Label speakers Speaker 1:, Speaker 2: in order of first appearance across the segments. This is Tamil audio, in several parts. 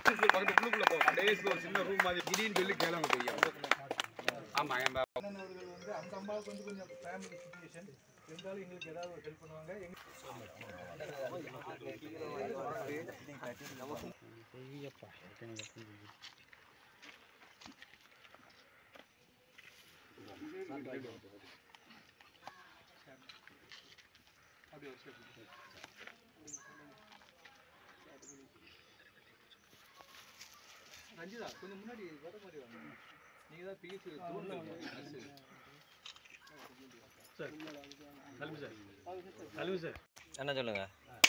Speaker 1: பக்கத்து உள்ளுக்குள்ள போ கடைசியில் ஒரு சின்ன ரூம் மாதிரி திடீர்னு சொல்லி கேளுங்க போய் ஆமா என் பா-
Speaker 2: அண்ணன் அவர்கள் வந்து அந்த அம்மாவுக்கு வந்து கொஞ்சம் ஃபேமிலி சுச்சுவேஷன் இருந்தாலும் எங்களுக்கு ஏதாவது ஒரு ஹெல்ப் பண்ணுவாங்க எங்க அப்படியே ஒரு step. ரஞ்சிதா கொஞ்சம் முன்னாடி வர மாதிரி வாங்க நீங்க தான் பிஎஸ்சி
Speaker 3: என்ன சொல்லுங்க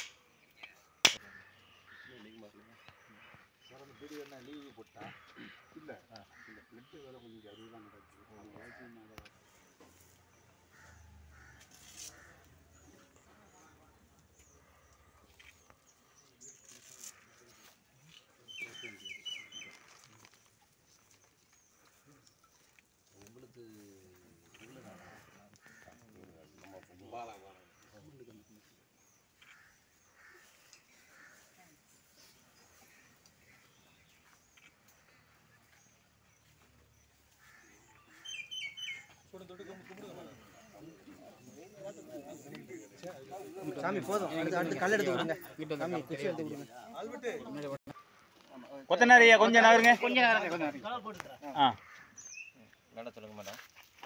Speaker 4: சாமி போதும் அடுத்து அடுத்து கல் எடுத்து கொடுங்க சாமி குச்சி எடுத்து கொடுங்க
Speaker 5: கொத்தனாரியா கொஞ்சம் நகருங்க கொஞ்சம் நகருங்க கொஞ்சம் ஆ
Speaker 3: மேடம் சொல்லுங்க மேடம்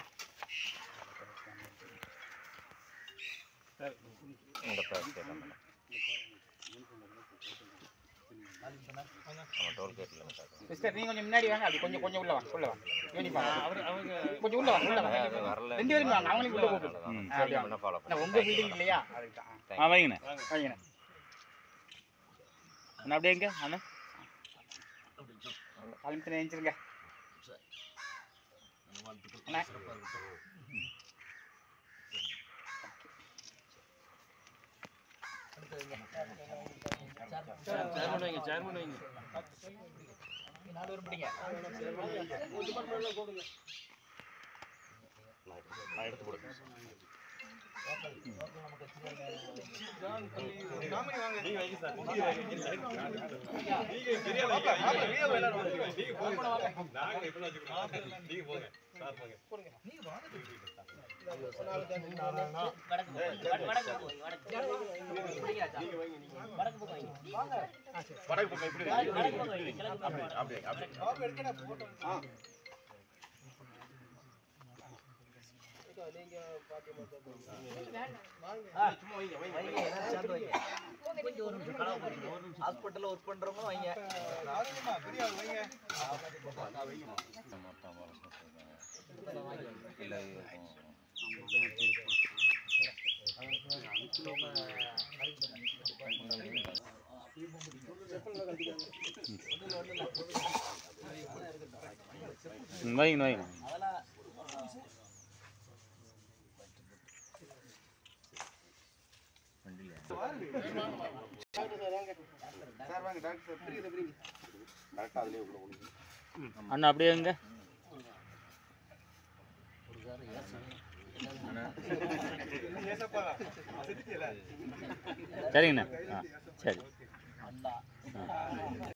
Speaker 3: இந்த பேர் கேட்கலாம் மேடம் ஆமாம் டோல்கேட்டில் மேடம்
Speaker 5: சிஸ்டர் நீங்க கொஞ்சம் முன்னாடி வாங்க அப்படி கொஞ்சம் கொஞ்சம் உள்ள வாங்க உள்ள வாங்க யூனிஃபார்ம் அவர் அவங்க கொஞ்சம் உள்ள வாங்க உள்ள வாங்க
Speaker 3: அது வரல
Speaker 5: ரெண்டு பேரும் வாங்க அவங்களுக்கு உள்ள கூப்பிடு
Speaker 3: அவ்வளவுதான்.
Speaker 5: ஆ, அப்படியா.
Speaker 3: என்ன ஃபாலோ
Speaker 5: என்ன, உங்க வீடு இல்லையா அதுக்கு
Speaker 6: ஆ வைங்கண்ணே
Speaker 5: வைங்கண்ணே
Speaker 6: அண்ணா அப்படியே எங்க அண்ணா
Speaker 5: காலம்பு நினைச்சிருங்க அண்ணா நாலு பேர் பிடிங்க
Speaker 4: ஹாஸ்பிட்டல்ல ஒர்க் பண்றவங்க வைங்க
Speaker 3: இல்லை
Speaker 6: ம், வைங்க வைங்க அண்ணா அப்படியே எங்க சரிங்கண்ணா ஆ சரி